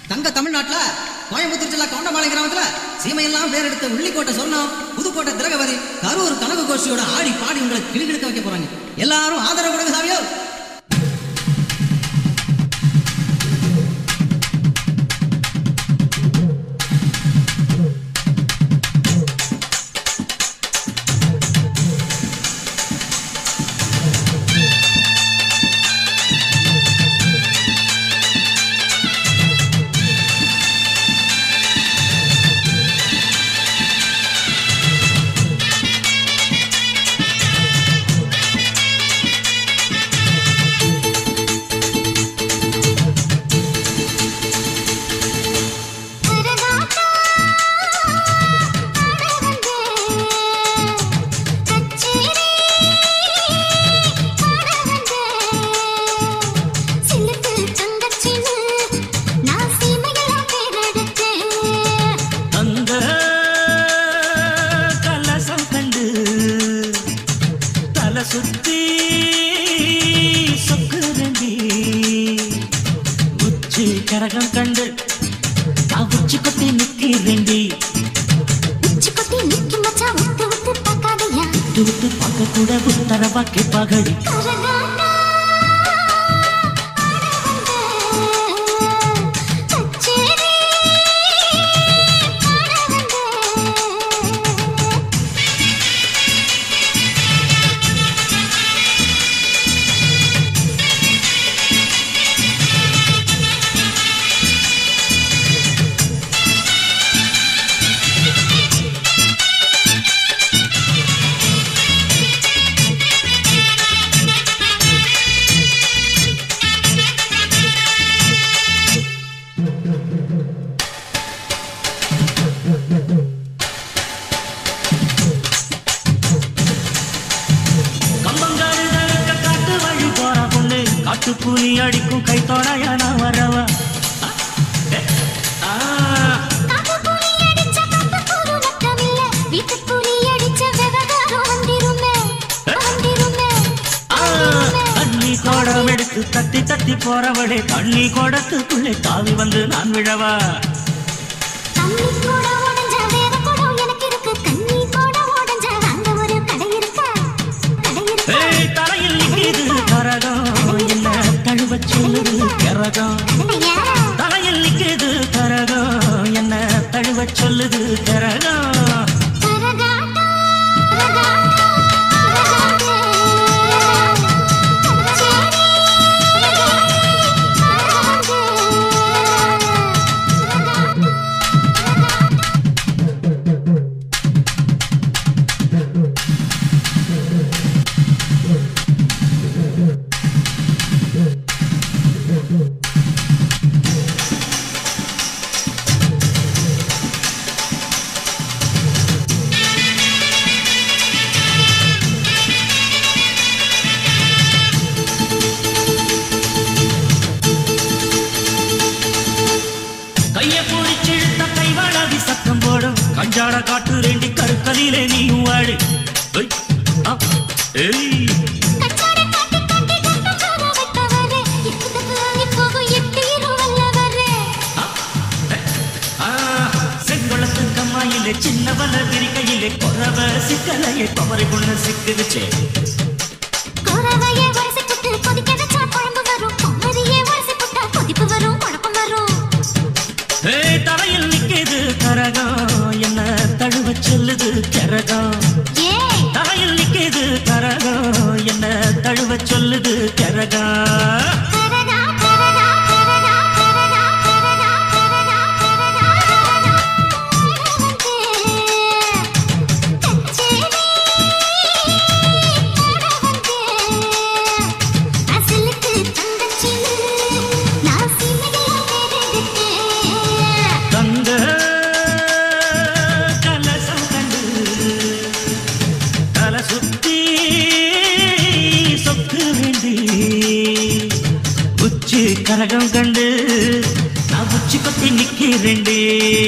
தங்க தமிழ்நாட்டுல கோயம்புத்தூர் ஜில்லா கவுண்டம்பாளையம் கிராமத்துல சீமையெல்லாம் பேர் எடுத்த உள்ளிக்கோட்டை சொன்னோம் புதுக்கோட்டை திரகவதி கரூர் கனவு கோஷியோட ஆடி பாடி உங்களை கிளிகிழக்க வைக்க போறாங்க எல்லாரும் ஆதரவு கொடுங்க சாமியோ கரகாட்டா ஆடவந்தே கச்சேரி ஆடவந்தே சிலுக்கு தங்கச்சின்னு நான் சீமையெல்லாம் பேரெடுத்தேன் அந்த கலசம் கண்டு தலை சுத்தி சொக்குரண்டி உச்சி கரகம் கண்டு நான் உச்சி கொத்தி நிக்கிறேண்டி உச்சி கொட்டி நிற்கும் மச்சான் உத்து உத்து பார்க்காதையா விட்டு விட்டு பார்க்க கூட உத்தரவா கேட்பாகடி கரகாட்டா ஆடவந்தே கச்சேரி ஆடவந்தே கம்பங்காரு தரக்க காட்டு வழி போற பொண்ணு காட்டு புலி அடிக்கும் கை தோடையா நான் வரவா ஆ, ஏ, ஆ, காட்டுப்புலி அடிச்ச காட்டுப்புழு நட்டமில்ல. வீட்டுப்புலி அடிச்ச விவகாரம் வந்திருமே, வந்திருமே, ஆ, தண்ணி கோடம் எடுத்து தட்டி தட்டி போறவளே தண்ணி கோடத்துக்குள்ளே தாவி வந்து நான் விழவா தண்ணி கூட உடைஞ்ச வேற குடம் எனக்கு இருக்கு. கண்ணி கூட உடைஞ்ச அங்க ஒரு கடை இருக்கா? கடை இருக்கா? ஏய் தலையில் நிக்கிது கரகம் என்ன தழுவ சொல்லுது கரகம் ஐயா, தலையில் நிக்கிது கரகம் என்ன தழுவ சொல்லுது கரகம் கரகாட்டம், கரகாட்டம், கரகாட்டே. கச்சேரி, கரகாட்டே. கைய பிடிச்சிழுத்த கைவாழாதி சத்தம் போடும் கஞ்சாட காட்டு ரெண்டி கருக்கலிலே நீயும் வாடு ஏய், ஆ, ஏய் கச்சாட காட்டி காட்டி கட்டச்சார வைத்தவரே, இக்குது போய் போகும் எட்டீரு வல்லவரே. ஆ, செங்கொளத்து கம்மாயிலே சின்னவன விரிக்கையிலே கொரவ சிக்கலையே பவரை கொண்டு சிக்குதுச்சே குறவையே வரிசை புட்டு கொதிக்க வச்சா குழம்பு வரும். குமரியே வரிசை புட்டா கொதிப்பு வரும், குழப்பம் வரும். ஏய் தலையில் நிக்கிது கரகம் என்ன தழுவ சொல்லுது கரகம் ஏய், தலையில் நிக்கிது கரகம் என்ன தழுவ சொல்லுது கரகம் கரடா, கரடா, கரடா, கரடா, கரடா, கரடா, கரடா, கரடா. ஆடவந்தே, கச்சேரி, ஆடவந்தே. அசலுக்கு தங்கச்சின்னு நான் சீமையெல்லாம் பேரெடுத்தேன். தங்க கலசம் கண்டு தலை சுத்தி சொக்கு வேண்டி உச்சி கரகம் கண்டு நான் உச்சி கொத்தி நிக்கிறேன்டி